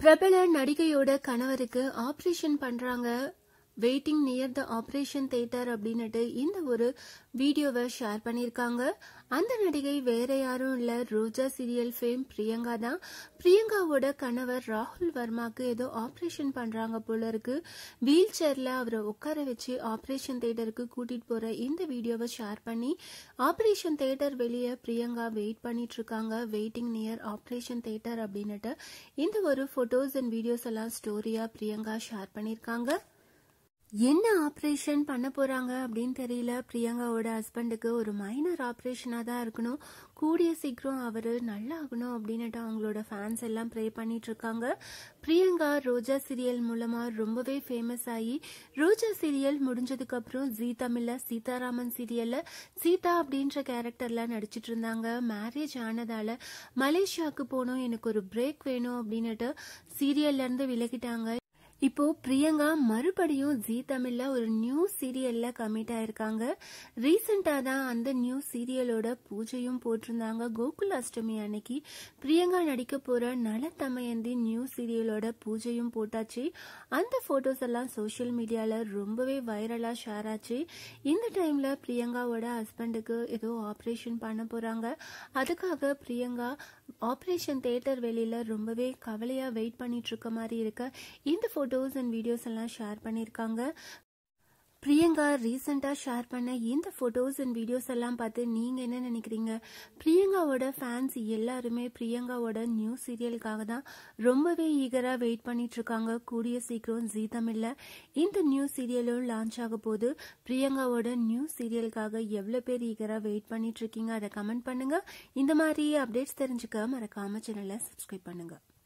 பிரபல நடிகையோட கணவருக்கு ஆபரேஷன் பண்றாங்க waiting near the operation theatre அப்படின்னுட்டு இந்த ஒரு வீடியோவை ஷேர் பண்ணியிருக்காங்க அந்த நடிகை வேற யாரும் இல்ல ரோஜா சீரியல் ஃபேம் பிரியங்கா தான் பிரியங்காவோட கணவர் ராகுல் வர்மாக்கு ஏதோ ஆபரேஷன் பண்றாங்க போல இருக்கு வீல் சேர்ல அவரை உட்கார வச்சு ஆபரேஷன் தேட்டருக்கு கூட்டிட்டு போற இந்த வீடியோவை ஷேர் பண்ணி ஆபரேஷன் தேட்டர் வெளியே பிரியங்கா வெயிட் பண்ணிட்டு இருக்காங்க வெயிட்டிங் நியர் ஆபரேஷன் தேட்டர் அப்படின்னுட்டு இந்த ஒரு போட்டோஸ் அண்ட் வீடியோஸ் எல்லாம் ஸ்டோரியா பிரியங்கா ஷேர் பண்ணியிருக்காங்க என்ன ஆப்ரேஷன் பண்ண போறாங்க அப்படின்னு தெரியல பிரியங்காவோட ஹஸ்பண்டுக்கு ஒரு மைனர் ஆப்ரேஷனாக தான் இருக்கணும் கூடிய சீக்கிரம் அவர் நல்லா ஆகணும் அப்படின்னுட்டு அவங்களோட ஃபேன்ஸ் எல்லாம் ப்ரே பண்ணிட்டு இருக்காங்க பிரியங்கா ரோஜா சீரியல் மூலமா ரொம்பவே ஃபேமஸ் ஆகி ரோஜா சீரியல் முடிஞ்சதுக்கு அப்புறம் ஜீ தமிழ்ல சீதாராமன் சீரியல்ல சீதா அப்படின்ற கேரக்டர்ல நடிச்சிட்டு இருந்தாங்க மேரேஜ் ஆனதால மலேசியாவுக்கு போகணும் எனக்கு ஒரு பிரேக் வேணும் அப்படின்னுட்டு சீரியல்ல இருந்து விலகிட்டாங்க இப்போ பிரியங்கா மறுபடியும் ஜீ தமிழ்ல ஒரு நியூ சீரியல்ல கமிட் ஆயிருக்காங்க ரீசெண்டா தான் அந்த நியூ சீரியலோட பூஜையும் போட்டிருந்தாங்க கோகுல் அஷ்டமி அன்னைக்கு பிரியங்கா நடிக்க போற நல தமயந்தி நியூ சீரியலோட பூஜையும் போட்டாச்சு அந்த போட்டோஸ் எல்லாம் சோஷியல் மீடியால ரொம்பவே வைரலா ஷேர் ஆச்சு இந்த டைம்ல பிரியங்காவோட ஹஸ்பண்டுக்கு ஏதோ ஆபரேஷன் பண்ண போறாங்க அதுக்காக பிரியங்கா ஆபரேஷன் தேட்டர் வெளியில ரொம்பவே கவலையா வெயிட் பண்ணிட்டு இருக்க மாதிரி இருக்க இந்த போட்டோஸ் அண்ட் வீடியோஸ் எல்லாம் ஷேர் பண்ணியிருக்காங்க பிரியங்கா ரீசெண்டா ஷேர் பண்ண இந்த போட்டோஸ் அண்ட் வீடியோஸ் எல்லாம் பார்த்து நீங்க என்ன நினைக்கிறீங்க பிரியங்காவோட ஃபேன்ஸ் எல்லாருமே பிரியங்காவோட நியூ சீரியலுக்காக தான் ரொம்பவே ஈகரா வெயிட் பண்ணிட்டு இருக்காங்க கூடிய சீக்கிரம் ஜீ தமிழ்ல இந்த நியூ சீரியலும் லான்ச் ஆக போது பிரியங்காவோட நியூ சீரியலுக்காக எவ்வளவு பேர் ஈகரா வெயிட் பண்ணிட்டு இருக்கீங்க அதை கமெண்ட் பண்ணுங்க இந்த மாதிரி அப்டேட்ஸ் தெரிஞ்சுக்க மறக்காம சேனலை சப்ஸ்கிரைப் பண்ணுங்க